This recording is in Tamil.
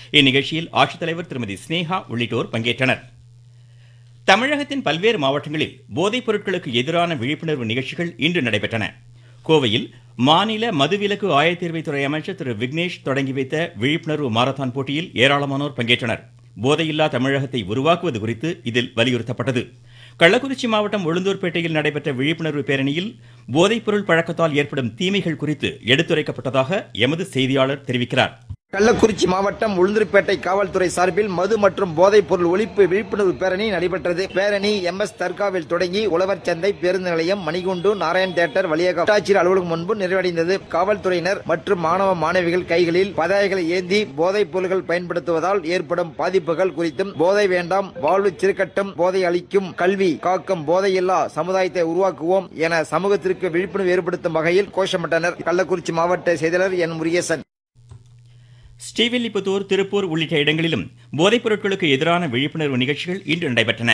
இந்நிகழ்ச்சியில் ஆட்சித்தலைவர் திருமதி ஸ்னேகா உள்ளிட்டோர் பங்கேற்றனர் தமிழகத்தின் பல்வேறு மாவட்டங்களில் போதைப் பொருட்களுக்கு எதிரான விழிப்புணர்வு நிகழ்ச்சிகள் இன்று நடைபெற்றன கோவையில் மாநில மதுவிலக்கு ஆயத்தீர்வைத்துறை அமைச்சர் திரு விக்னேஷ் தொடங்கி வைத்த விழிப்புணர்வு மாரத்தான் போட்டியில் ஏராளமானோர் பங்கேற்றனர் போதையில்லா தமிழகத்தை உருவாக்குவது குறித்து இதில் வலியுறுத்தப்பட்டது கள்ளக்குறிச்சி மாவட்டம் உளுந்தூர்பேட்டையில் நடைபெற்ற விழிப்புணர்வு பேரணியில் போதைப்பொருள் பழக்கத்தால் ஏற்படும் தீமைகள் குறித்து எடுத்துரைக்கப்பட்டதாக எமது செய்தியாளர் தெரிவிக்கிறார் கள்ளக்குறிச்சி மாவட்டம் உளுந்தூர்பேட்டை காவல்துறை சார்பில் மது மற்றும் போதைப் பொருள் ஒழிப்பு விழிப்புணர்வு பேரணி நடைபெற்றது பேரணி எம் எஸ் தர்காவில் தொடங்கி உழவர் சந்தை பேருந்து நிலையம் மணிகுண்டு நாராயண் தியேட்டர் வழியாக வட்டாட்சியர் அலுவலகம் முன்பு நிறைவடைந்தது காவல்துறையினர் மற்றும் மாணவ மாணவிகள் கைகளில் பதாகைகளை ஏந்தி போதைப் பொருள்கள் பயன்படுத்துவதால் ஏற்படும் பாதிப்புகள் குறித்தும் போதை வேண்டாம் வாழ்வு சிறுக்கட்டும் போதை அளிக்கும் கல்வி காக்கும் போதையில்லா சமுதாயத்தை உருவாக்குவோம் என சமூகத்திற்கு விழிப்புணர்வு ஏற்படுத்தும் வகையில் கோஷமிட்டனர் கள்ளக்குறிச்சி மாவட்ட செயலாளர் என் முருகேசன் ஸ்ரீவில்லிபுத்தூர் திருப்பூர் உள்ளிட்ட இடங்களிலும் போதைப் பொருட்களுக்கு எதிரான விழிப்புணர்வு நிகழ்ச்சிகள் இன்று நடைபெற்றன